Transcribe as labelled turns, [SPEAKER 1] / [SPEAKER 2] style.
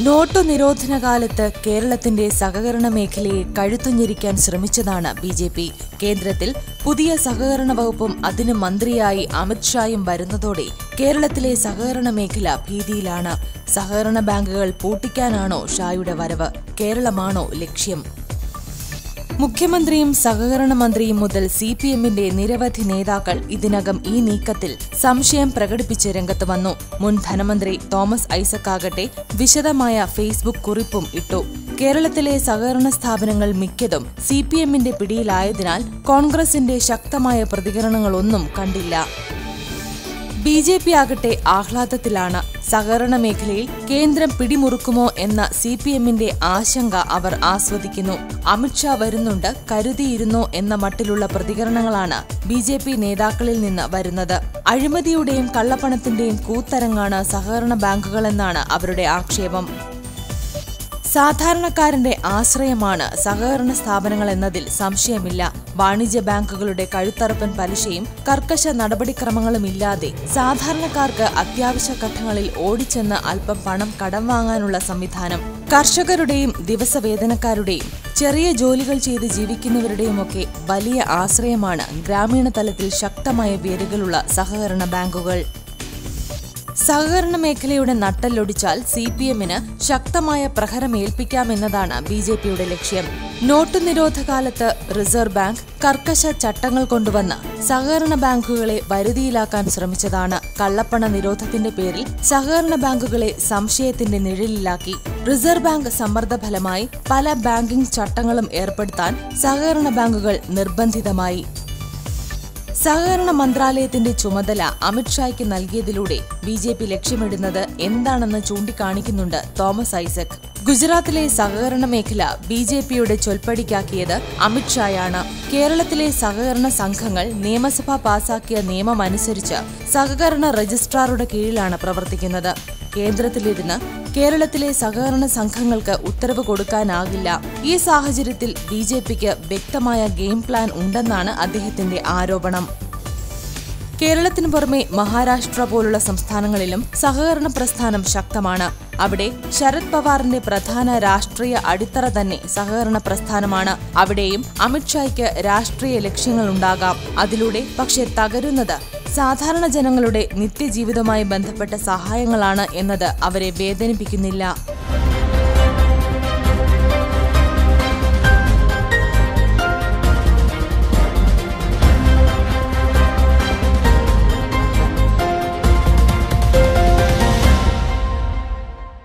[SPEAKER 1] note നിരോധന കാലത്ത് കേരളത്തിന്റെ സഹകരണ മേഖലയെ കഴുത്തുഞ്ഞിരിക്കാൻ ശ്രമിച്ചതാണ് ബി ജെ പി കേന്ദ്രത്തിൽ പുതിയ സഹകരണ വകുപ്പും അതിന് മന്ത്രിയായി അമിത്ഷായും വരുന്നതോടെ കേരളത്തിലെ സഹകരണ മേഖല ഭീതിയിലാണ് സഹകരണ ബാങ്കുകൾ പൂട്ടിക്കാനാണോ ഷായുടെ വരവ് കേരളമാണോ ലക്ഷ്യം മുഖ്യമന്ത്രിയും സഹകരണ മന്ത്രിയും മുതൽ സി പി എമ്മിന്റെ നിരവധി നേതാക്കൾ ഇതിനകം ഈ നീക്കത്തിൽ സംശയം പ്രകടിപ്പിച്ച് രംഗത്ത് വന്നു മുൻ ധനമന്ത്രി തോമസ് ഐസക് ആകട്ടെ വിശദമായ ഫേസ്ബുക്ക് കുറിപ്പും ഇട്ടു കേരളത്തിലെ സഹകരണ സ്ഥാപനങ്ങൾ മിക്കതും സി പി എമ്മിന്റെ പിടിയിലായതിനാൽ കോൺഗ്രസിന്റെ ശക്തമായ പ്രതികരണങ്ങളൊന്നും കണ്ടില്ല ബി ജെ പി ആകട്ടെ ആഹ്ലാദത്തിലാണ് സഹകരണ മേഖലയിൽ കേന്ദ്രം പിടിമുറുക്കുമോ എന്ന സി പി എമ്മിന്റെ ആശങ്ക അവർ ആസ്വദിക്കുന്നു അമിത്ഷാ വരുന്നുണ്ട് കരുതിയിരുന്നോ എന്ന മട്ടിലുള്ള പ്രതികരണങ്ങളാണ് ബി ജെ പി നേതാക്കളിൽ നിന്ന് വരുന്നത് അഴിമതിയുടെയും കള്ളപ്പണത്തിന്റെയും കൂത്തരങ്ങാണ് സഹകരണ ബാങ്കുകളെന്നാണ് അവരുടെ ആക്ഷേപം സാധാരണക്കാരന്റെ ആശ്രയമാണ് സഹകരണ സ്ഥാപനങ്ങൾ എന്നതിൽ സംശയമില്ല വാണിജ്യ ബാങ്കുകളുടെ കഴുത്തറപ്പൻ പലിശയും കർക്കശ നടപടിക്രമങ്ങളും ഇല്ലാതെ സാധാരണക്കാർക്ക് അത്യാവശ്യ ഘട്ടങ്ങളിൽ ഓടിച്ചെന്ന് അല്പം പണം കടം വാങ്ങാനുള്ള സംവിധാനം കർഷകരുടെയും ദിവസവേതനക്കാരുടെയും ചെറിയ ജോലികൾ ചെയ്ത് ജീവിക്കുന്നവരുടെയുമൊക്കെ വലിയ ആശ്രയമാണ് ഗ്രാമീണ തലത്തിൽ ശക്തമായ വേരുകളുള്ള സഹകരണ ബാങ്കുകൾ സഹകരണ മേഖലയുടെ നട്ടല്ലൊടിച്ചാൽ സി പി എമ്മിന് ശക്തമായ പ്രഹരമേൽപ്പിക്കാമെന്നതാണ് ബി ജെ പിയുടെ ലക്ഷ്യം നോട്ട് നിരോധ കാലത്ത് റിസർവ് ബാങ്ക് കർക്കശ ചട്ടങ്ങൾ കൊണ്ടുവന്ന് സഹകരണ ബാങ്കുകളെ വരുതിയിലാക്കാൻ ശ്രമിച്ചതാണ് കള്ളപ്പണ നിരോധത്തിന്റെ പേരിൽ സഹകരണ ബാങ്കുകളെ സംശയത്തിന്റെ നിഴലിലാക്കി റിസർവ് ബാങ്ക് സമ്മർദ്ദ ഫലമായി പല ബാങ്കിംഗ് ചട്ടങ്ങളും ഏർപ്പെടുത്താൻ സഹകരണ ബാങ്കുകൾ നിർബന്ധിതമായി സഹകരണ മന്ത്രാലയത്തിന്റെ ചുമതല അമിത്ഷായ്ക്ക് നൽകിയതിലൂടെ ബി ജെ പി ലക്ഷ്യമിടുന്നത് എന്താണെന്ന് ചൂണ്ടിക്കാണിക്കുന്നുണ്ട് തോമസ് ഐസക് ഗുജറാത്തിലെ സഹകരണ മേഖല ബി ജെ പിയുടെ ചൊൽപ്പടിക്കാക്കിയത് അമിത്ഷായാണ് കേരളത്തിലെ സഹകരണ സംഘങ്ങൾ നിയമസഭ പാസാക്കിയ നിയമമനുസരിച്ച് സഹകരണ രജിസ്ട്രാറുടെ കീഴിലാണ് പ്രവർത്തിക്കുന്നത് കേന്ദ്രത്തിലിരുന്ന് കേരളത്തിലെ സഹകരണ സംഘങ്ങൾക്ക് ഉത്തരവ് കൊടുക്കാനാകില്ല ഈ സാഹചര്യത്തിൽ ബി ജെ പിക്ക് വ്യക്തമായ ഗെയിം പ്ലാൻ ഉണ്ടെന്നാണ് അദ്ദേഹത്തിന്റെ ആരോപണം കേരളത്തിനു പുറമെ മഹാരാഷ്ട്ര പോലുള്ള സംസ്ഥാനങ്ങളിലും സഹകരണ പ്രസ്ഥാനം ശക്തമാണ് അവിടെ ശരത് പവാറിന്റെ പ്രധാന രാഷ്ട്രീയ അടിത്തറ തന്നെ സഹകരണ പ്രസ്ഥാനമാണ് അവിടെയും അമിത്ഷായ്ക്ക് രാഷ്ട്രീയ ലക്ഷ്യങ്ങളുണ്ടാകാം അതിലൂടെ പക്ഷെ തകരുന്നത് സാധാരണ ജനങ്ങളുടെ നിത്യജീവിതവുമായി ബന്ധപ്പെട്ട സഹായങ്ങളാണ് എന്നത് അവരെ വേദനിപ്പിക്കുന്നില്ല